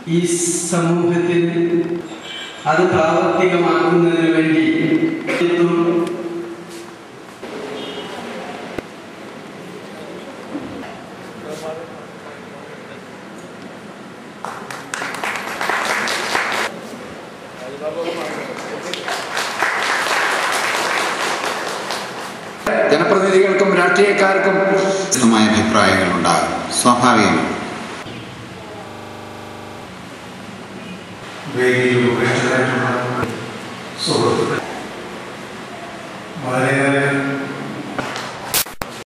ഈ സമൂഹത്തിൽ അത് പ്രാവർത്തികമാക്കുന്നതിന് വേണ്ടി എത്തും ജനപ്രതിനിധികൾക്കും രാഷ്ട്രീയക്കാർക്കും വ്യത്യസ്തമായ അഭിപ്രായങ്ങൾ ഉണ്ടാകും സ്വാഭാവികമാണ് വേദിയിൽ ഉപേക്ഷിതരായിട്ടുള്ള സുഹൃത്തുക്കൾ